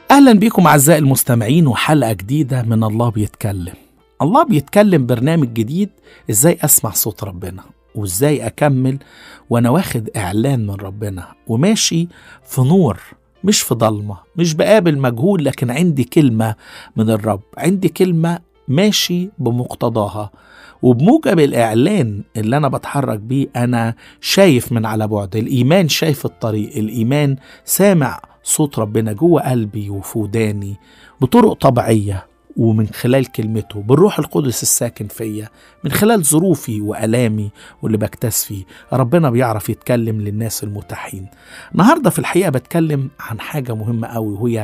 اهلا بكم اعزائي المستمعين وحلقه جديده من الله بيتكلم الله بيتكلم برنامج جديد ازاي اسمع صوت ربنا وازاي اكمل وانا واخد اعلان من ربنا وماشي في نور مش في ضلمه مش بقابل مجهول لكن عندي كلمه من الرب عندي كلمه ماشي بمقتضاها وبموجب الإعلان اللي أنا بتحرك بيه أنا شايف من على بعد الإيمان شايف الطريق الإيمان سامع صوت ربنا جوه قلبي وفي وداني بطرق طبيعية ومن خلال كلمته بالروح القدس الساكن فيا من خلال ظروفي وألامي واللي بكتاز فيه ربنا بيعرف يتكلم للناس المتاحين النهاردة في الحقيقة بتكلم عن حاجة مهمة قوي وهي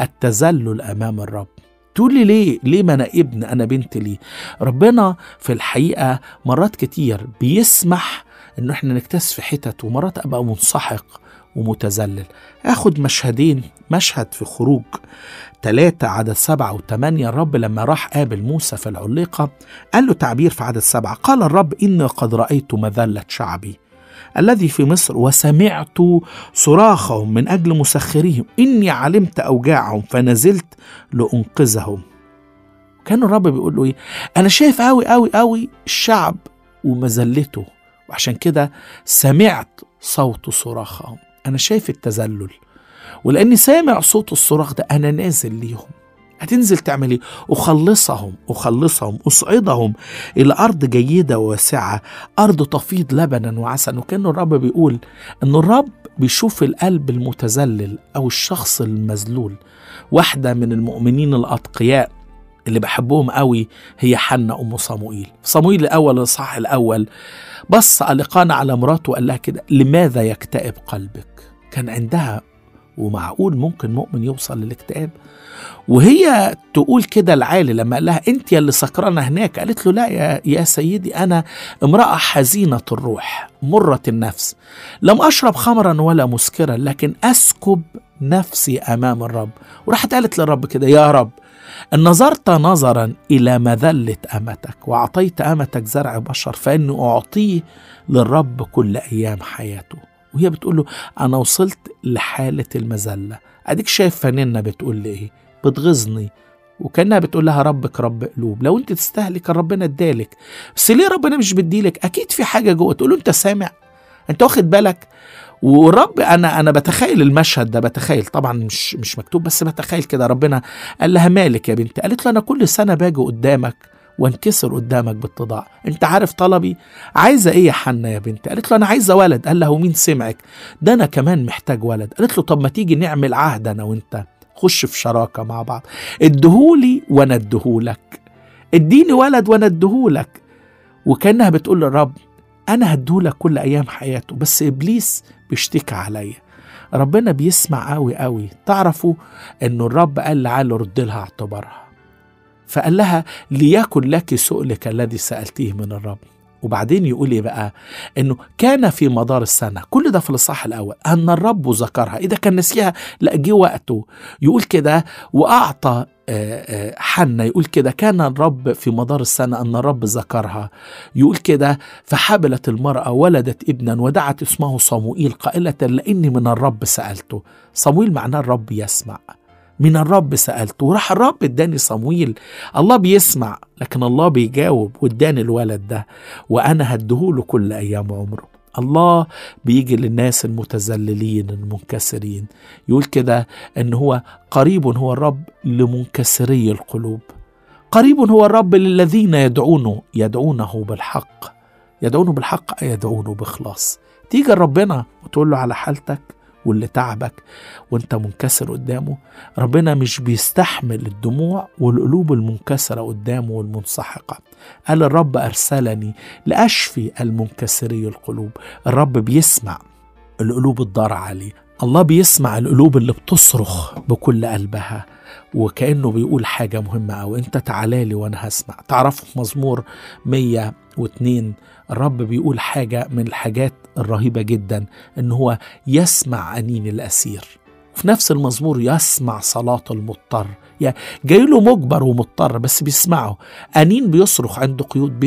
التذلل أمام الرب تقول لي ليه ليه ما انا ابن انا بنت ليه ربنا في الحقيقه مرات كتير بيسمح انه احنا نكتس في حتت ومرات ابقى منسحق ومتذلل اخد مشهدين مشهد في خروج ثلاثة عدد سبعة وثمانية الرب لما راح قابل موسى في العليقة قال له تعبير في عدد سبعة قال الرب إني قد رأيت مذلة شعبي الذي في مصر وسمعت صراخهم من أجل مسخريهم إني علمت أوجاعهم فنزلت لأنقذهم كان الرب بيقول له إيه أنا شايف أوي أوي أوي الشعب ومذلته وعشان كده سمعت صوت صراخهم أنا شايف التذلل ولأني سامع صوت الصراخ ده أنا نازل ليهم هتنزل تعمل ايه؟ أخلصهم أخلصهم أصعدهم إلى أرض جيدة وواسعة أرض تفيض لبنا وعسل وكأن الرب بيقول أن الرب بيشوف القلب المتذلل أو الشخص المذلول واحدة من المؤمنين الأتقياء اللي بحبهم قوي هي حنة أم صموئيل صموئيل الأول الصح الأول بص ألقانا على مراته وقال لها كده لماذا يكتئب قلبك كان عندها ومعقول ممكن مؤمن يوصل للاكتئاب وهي تقول كده العالي لما قال لها انت يا اللي سكرانه هناك قالت له لا يا, يا سيدي انا امراه حزينه الروح مره النفس لم اشرب خمرا ولا مسكرا لكن اسكب نفسي امام الرب وراحت قالت للرب كده يا رب ان نظرت نظرا الى مذله امتك واعطيت امتك زرع بشر فاني اعطيه للرب كل ايام حياته وهي بتقول له انا وصلت لحاله المذله اديك شايف فنانة بتقول لي ايه بتغيظني وكانها بتقول لها ربك رب قلوب لو انت تستاهلي كان ربنا ادالك بس ليه ربنا مش بيديلك اكيد في حاجه جوه تقول له انت سامع انت واخد بالك والرب انا انا بتخيل المشهد ده بتخيل طبعا مش مش مكتوب بس بتخيل كده ربنا قال لها مالك يا بنتي قالت له انا كل سنه باجي قدامك وانكسر قدامك بالتضاع انت عارف طلبي عايزه ايه يا حنا يا بنتي قالت له انا عايزه ولد قال لها ومين سمعك ده انا كمان محتاج ولد قالت له طب ما تيجي نعمل عهد انا وانت خش في شراكه مع بعض ادهولي وانا ادهولك اديني ولد وانا ادهولك وكانها بتقول للرب انا هديهولك كل ايام حياته بس ابليس بيشتكي عليا ربنا بيسمع قوي قوي تعرفوا انه الرب قال لعله رد لها اعتبارها فقال لها ليكن لك سؤلك الذي سألتيه من الرب وبعدين يقول ايه بقى انه كان في مدار السنه كل ده في الاصحاح الاول ان الرب ذكرها اذا كان نسيها لا جه وقته يقول كده واعطى حنا يقول كده كان الرب في مدار السنة أن الرب ذكرها يقول كده فحبلت المرأة ولدت ابنا ودعت اسمه صموئيل قائلة لأني من الرب سألته صموئيل معناه الرب يسمع من الرب سألت وراح الرب اداني صمويل الله بيسمع لكن الله بيجاوب واداني الولد ده وانا هديهوله كل ايام عمره الله بيجي للناس المتذللين المنكسرين يقول كده ان هو قريب هو الرب لمنكسري القلوب قريب هو الرب للذين يدعونه يدعونه بالحق يدعونه بالحق يدعونه بإخلاص تيجي ربنا وتقول له على حالتك واللي تعبك وانت منكسر قدامه ربنا مش بيستحمل الدموع والقلوب المنكسرة قدامه والمنسحقة قال الرب أرسلني لأشفي المنكسري القلوب الرب بيسمع القلوب الضار عليه الله بيسمع القلوب اللي بتصرخ بكل قلبها وكأنه بيقول حاجة مهمة أو أنت تعالى لي وأنا هسمع تعرفوا في مزمور 102 الرب بيقول حاجة من الحاجات الرهيبة جدا إن هو يسمع أنين الأسير في نفس المزمور يسمع صلاة المضطر جاي له مجبر ومضطر بس بيسمعه أنين بيصرخ عند قيود